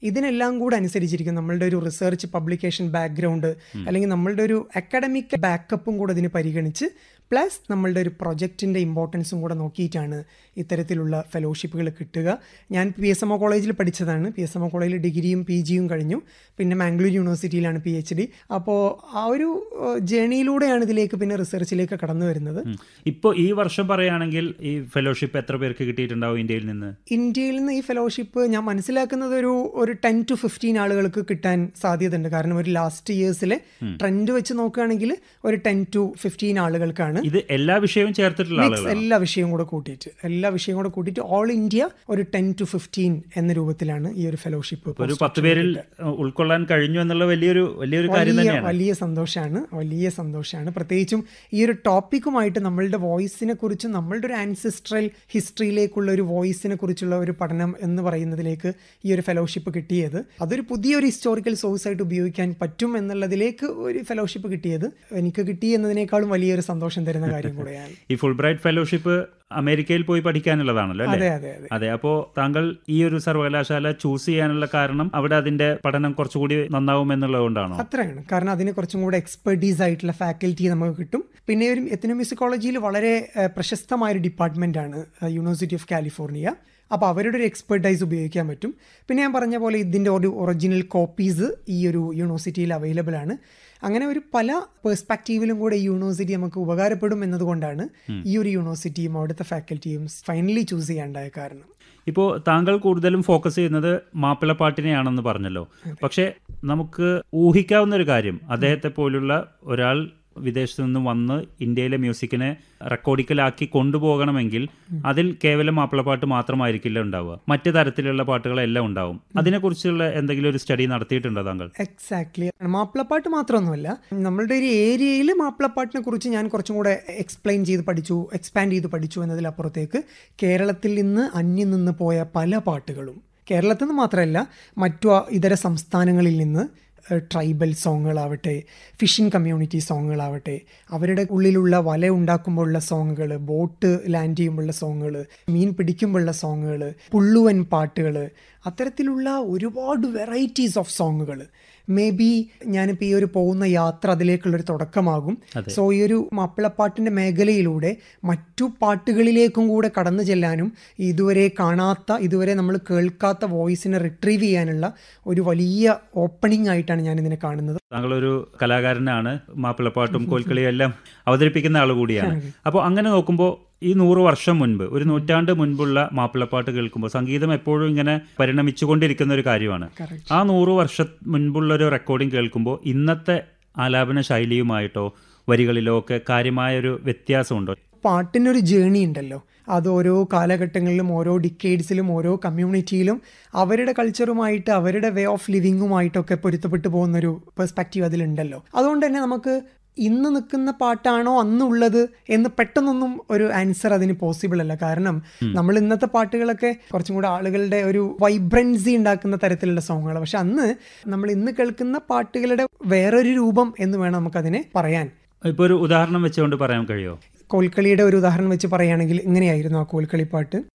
ഇതിനെല്ലാം കൂടെ അനുസരിച്ചിരിക്കും നമ്മളുടെ ഒരു റിസർച്ച് പബ്ലിക്കേഷൻ ബാക്ക്ഗ്രൗണ്ട് അല്ലെങ്കിൽ നമ്മളുടെ ഒരു അക്കാഡമിക് ബാക്കപ്പും കൂടെ ഇതിന് പരിഗണിച്ച് പ്ലസ് നമ്മളുടെ ഒരു പ്രൊജക്റ്റിൻ്റെ ഇമ്പോർട്ടൻസും കൂടെ നോക്കിയിട്ടാണ് ഇത്തരത്തിലുള്ള ഫെലോഷിപ്പുകൾ കിട്ടുക ഞാൻ പി എസ് എം ഒ കോളേജിൽ പഠിച്ചതാണ് പി എസ് എം ഒ കോളേജിൽ ഡിഗ്രിയും പി ജിയും കഴിഞ്ഞു പിന്നെ മാംഗ്ലൂർ യൂണിവേഴ്സിറ്റിയിലാണ് പി എച്ച് ഡി അപ്പോൾ ആ ഒരു ജേണിയിലൂടെയാണ് ഇതിലേക്ക് പിന്നെ റിസർച്ചിലേക്ക് കടന്നു വരുന്നത് ഇപ്പോൾ ഈ വർഷം പറയുകയാണെങ്കിൽ ഈ ഫെലോഷിപ്പ് എത്ര പേർക്ക് കിട്ടിയിട്ടുണ്ടാവും ഇന്ത്യയിൽ നിന്ന് ഇന്ത്യയിൽ നിന്ന് ഈ ഫെലോഷിപ്പ് ഞാൻ മനസ്സിലാക്കുന്നത് ഒരു ഒരു ടെൻ ടു ഫിഫ്റ്റീൻ ആളുകൾക്ക് കിട്ടാൻ സാധ്യതയുണ്ട് കാരണം ഒരു ലാസ്റ്റ് ഇയേഴ്സിലെ ട്രെൻഡ് വെച്ച് നോക്കുകയാണെങ്കിൽ ഒരു ടെൻ ടു ഫിഫ്റ്റീൻ ആളുകൾക്കാണ് ഇത് എല്ലാ വിഷയവും ചേർത്തിട്ടുള്ള മിക്സ് ആളുകളാണ് എല്ലാ വിഷയവും കൂടെ കൂട്ടിയിട്ട് എല്ലാ വിഷയവും കൂടെ കൂട്ടിയിട്ട് ഓൾ ഇന്ത്യ ഒരു ടെൻ ടു ഫിഫ്റ്റീൻ എന്ന രൂപത്തിലാണ് ഈ ഒരു ഫെലോഷിപ്പ് ഒരു പത്ത് പേരിൽ ഉൾക്കൊള്ളാൻ കഴിഞ്ഞു എന്നുള്ള വലിയൊരു വലിയൊരു കാര്യം വലിയ തന്നെയാണ് വലിയ സന്തോഷമാണ് വലിയ സന്തോഷമാണ് പ്രത്യേകിച്ചും ഈ ഒരു ടോപ്പിക്കുമായിട്ട് നമ്മളുടെ വോയിസിനെ കുറിച്ചും നമ്മളുടെ ഒരു ആൻസിസ്ട്രൽ ഹിസ്റ്ററിയിലേക്കുള്ള ഒരു വോയിസിനെ കുറിച്ചുള്ള ഒരു പഠനം എന്ന് പറയുന്നതിലേക്ക് ഈ ഒരു ഫെലോഷിപ്പ് കിട്ടിയത് അതൊരു പുതിയൊരു ഹിസ്റ്റോറിക്കൽ സോഴ്സ് ആയിട്ട് ഉപയോഗിക്കാൻ പറ്റും എന്നുള്ളതിലേക്ക് ഒരു ഫെലോഷിപ്പ് കിട്ടിയത് എനിക്ക് കിട്ടി എന്നതിനേക്കാളും വലിയൊരു സന്തോഷം തരുന്ന കാര്യം കൂടെയാണ് ഈ ഫുൾ ബ്രൈറ്റ് ഫെലോഷിപ്പ് അമേരിക്കയിൽ പോയി പഠിക്കാനുള്ളതാണല്ലോ അതെ അല്ലേ അതെ അതെ അതെ അപ്പോൾ താങ്കൾ ഈ ഒരു സർവകലാശാല ചൂസ് ചെയ്യാനുള്ള കാരണം അവിടെ അതിന്റെ പഠനം കുറച്ചുകൂടി നന്നാവും എന്നുള്ളത് കൊണ്ടാണോ അത്രയാണ് കാരണം അതിന് കുറച്ചും കൂടെ എക്സ്പെർട്ടീസ് ആയിട്ടുള്ള ഫാക്കൽറ്റി നമുക്ക് കിട്ടും പിന്നെ ഒരു എത്തനോമിക്സോളജിയിൽ വളരെ ഏഹ്, പ്രശസ്തമായ ഒരു ഡിപ്പാർട്ട്മെന്റ് ആണ് യൂണിവേഴ്സിറ്റി ഓഫ് കാലിഫോർണിയ അപ്പോൾ അവരുടെ ഒരു എക്സ്പെർട്ടൈസ് ഉപയോഗിക്കാൻ പറ്റും പിന്നെ ഞാൻ പറഞ്ഞ പോലെ ഇതിൻ്റെ ഒരു ഒറിജിനൽ കോപ്പീസ് ഈ ഒരു യൂണിവേഴ്സിറ്റിയിൽ അവൈലബിൾ ആണ് അങ്ങനെ ഒരു പല പേഴ്സ്പെക്റ്റീവിലും കൂടെ ഈ യൂണിവേഴ്സിറ്റി നമുക്ക് ഉപകാരപ്പെടും എന്നതുകൊണ്ടാണ് ഈ ഒരു യൂണിവേഴ്സിറ്റിയും അവിടുത്തെ ഫാക്കൽറ്റിയും ഫൈനലി ചൂസ് ചെയ്യാണ്ടായ കാരണം ഇപ്പോൾ താങ്കൾ കൂടുതലും ഫോക്കസ് ചെയ്യുന്നത് മാപ്പിളപ്പാട്ടിനെയാണെന്ന് പറഞ്ഞല്ലോ പക്ഷേ നമുക്ക് ഊഹിക്കാവുന്ന ഒരു കാര്യം അദ്ദേഹത്തെ പോലുള്ള ഒരാൾ വിദേശത്തു നിന്ന് വന്ന് ഇന്ത്യയിലെ മ്യൂസിക്കിനെ റെക്കോർഡിക്കലാക്കി കൊണ്ടുപോകണമെങ്കിൽ അതിൽ കേവലം മാപ്പിളപ്പാട്ട് മാത്രമായിരിക്കില്ല ഉണ്ടാവുക മറ്റു തരത്തിലുള്ള പാട്ടുകളെല്ലാം ഉണ്ടാവും അതിനെക്കുറിച്ചുള്ള എന്തെങ്കിലും ഒരു സ്റ്റഡി നടത്തിയിട്ടുണ്ടോ താങ്കൾ എക്സാക്ട്ലി മാപ്പിളപ്പാട്ട് മാത്രമൊന്നുമല്ല നമ്മളുടെ ഒരു ഏരിയയിൽ മാപ്പിളപ്പാട്ടിനെ കുറിച്ച് ഞാൻ കുറച്ചും കൂടെ എക്സ്പ്ലെയിൻ ചെയ്ത് പഠിച്ചു എക്സ്പാൻഡ് ചെയ്ത് പഠിച്ചു എന്നതിലപ്പുറത്തേക്ക് കേരളത്തിൽ നിന്ന് അന്യം നിന്ന് പോയ പല പാട്ടുകളും കേരളത്തിൽ നിന്ന് മാത്രമല്ല മറ്റു ആ ഇതര സംസ്ഥാനങ്ങളിൽ നിന്ന് ട്രൈബൽ സോങ്ങുകളാവട്ടെ ഫിഷിംഗ് കമ്മ്യൂണിറ്റി സോങ്ങുകളാവട്ടെ അവരുടെ ഉള്ളിലുള്ള വല ഉണ്ടാക്കുമ്പോഴുള്ള സോങ്ങുകൾ ബോട്ട് ലാൻഡ് ചെയ്യുമ്പോഴുള്ള സോങ്ങുകൾ മീൻ പിടിക്കുമ്പോഴുള്ള സോങ്ങുകൾ പുള്ളുവൻ പാട്ടുകൾ അത്തരത്തിലുള്ള ഒരുപാട് വെറൈറ്റീസ് ഓഫ് സോങ്ങുകൾ മേ ബി ഞാനിപ്പോൾ ഈ ഒരു പോകുന്ന യാത്ര അതിലേക്കുള്ളൊരു തുടക്കമാകും സോ ഈ ഒരു മാപ്പിളപ്പാട്ടിൻ്റെ മേഖലയിലൂടെ മറ്റു പാട്ടുകളിലേക്കും കൂടെ കടന്നു ചെല്ലാനും ഇതുവരെ കാണാത്ത ഇതുവരെ നമ്മൾ കേൾക്കാത്ത വോയിസിനെ റിട്രീവ് ചെയ്യാനുള്ള ഒരു വലിയ ഓപ്പണിംഗ് ആയിട്ടാണ് ഞാൻ ഇതിനെ കാണുന്നത് താങ്കളൊരു കലാകാരനാണ് മാപ്പിളപ്പാട്ടും കോൽക്കളിയും എല്ലാം അവതരിപ്പിക്കുന്ന ആൾ കൂടിയാണ് അപ്പോൾ അങ്ങനെ നോക്കുമ്പോൾ ഈ നൂറ് വർഷം മുൻപ് ഒരു നൂറ്റാണ്ട് മുൻപുള്ള മാപ്പിളപ്പാട്ട് കേൾക്കുമ്പോൾ സംഗീതം എപ്പോഴും ഇങ്ങനെ പരിണമിച്ചുകൊണ്ടിരിക്കുന്ന ഒരു കാര്യമാണ് Correct. ആ നൂറ് വർഷം മുൻപുള്ള ഒരു റെക്കോർഡിംഗ് കേൾക്കുമ്പോൾ ഇന്നത്തെ ആലാപന ശൈലിയുമായിട്ടോ വരികളിലോ ഒക്കെ കാര്യമായൊരു വ്യത്യാസമുണ്ടോ പാട്ടിനൊരു ജേണി ഉണ്ടല്ലോ അത് ഓരോ കാലഘട്ടങ്ങളിലും ഓരോ ഡിക്കേഡ്സിലും ഓരോ കമ്മ്യൂണിറ്റിയിലും അവരുടെ കൾച്ചറുമായിട്ട് അവരുടെ വേ ഓഫ് ലിവിങ്ങുമായിട്ടൊക്കെ പൊരുത്തപ്പെട്ടു പോകുന്നൊരു പെർസ്പെക്റ്റീവ് അതിലുണ്ടല്ലോ അതുകൊണ്ട് തന്നെ നമുക്ക് ഇന്ന് നിൽക്കുന്ന പാട്ടാണോ അന്നുള്ളത് എന്ന് പെട്ടെന്നൊന്നും ഒരു ആൻസർ അതിന് പോസിബിൾ അല്ല കാരണം നമ്മൾ ഇന്നത്തെ പാട്ടുകളൊക്കെ കുറച്ചും കൂടെ ആളുകളുടെ ഒരു വൈബ്രൻസി ഉണ്ടാക്കുന്ന തരത്തിലുള്ള സോങ്ങുകൾ പക്ഷെ അന്ന് നമ്മൾ ഇന്ന് കേൾക്കുന്ന പാട്ടുകളുടെ വേറൊരു രൂപം എന്ന് വേണം നമുക്കതിനെ പറയാൻ ഇപ്പോൾ ഒരു ഉദാഹരണം വെച്ചുകൊണ്ട് പറയാൻ കഴിയുമോ കോൽക്കളിയുടെ ഒരു ഉദാഹരണം വെച്ച് പറയുകയാണെങ്കിൽ ഇങ്ങനെയായിരുന്നു ആ കോൽക്കളി പാട്ട്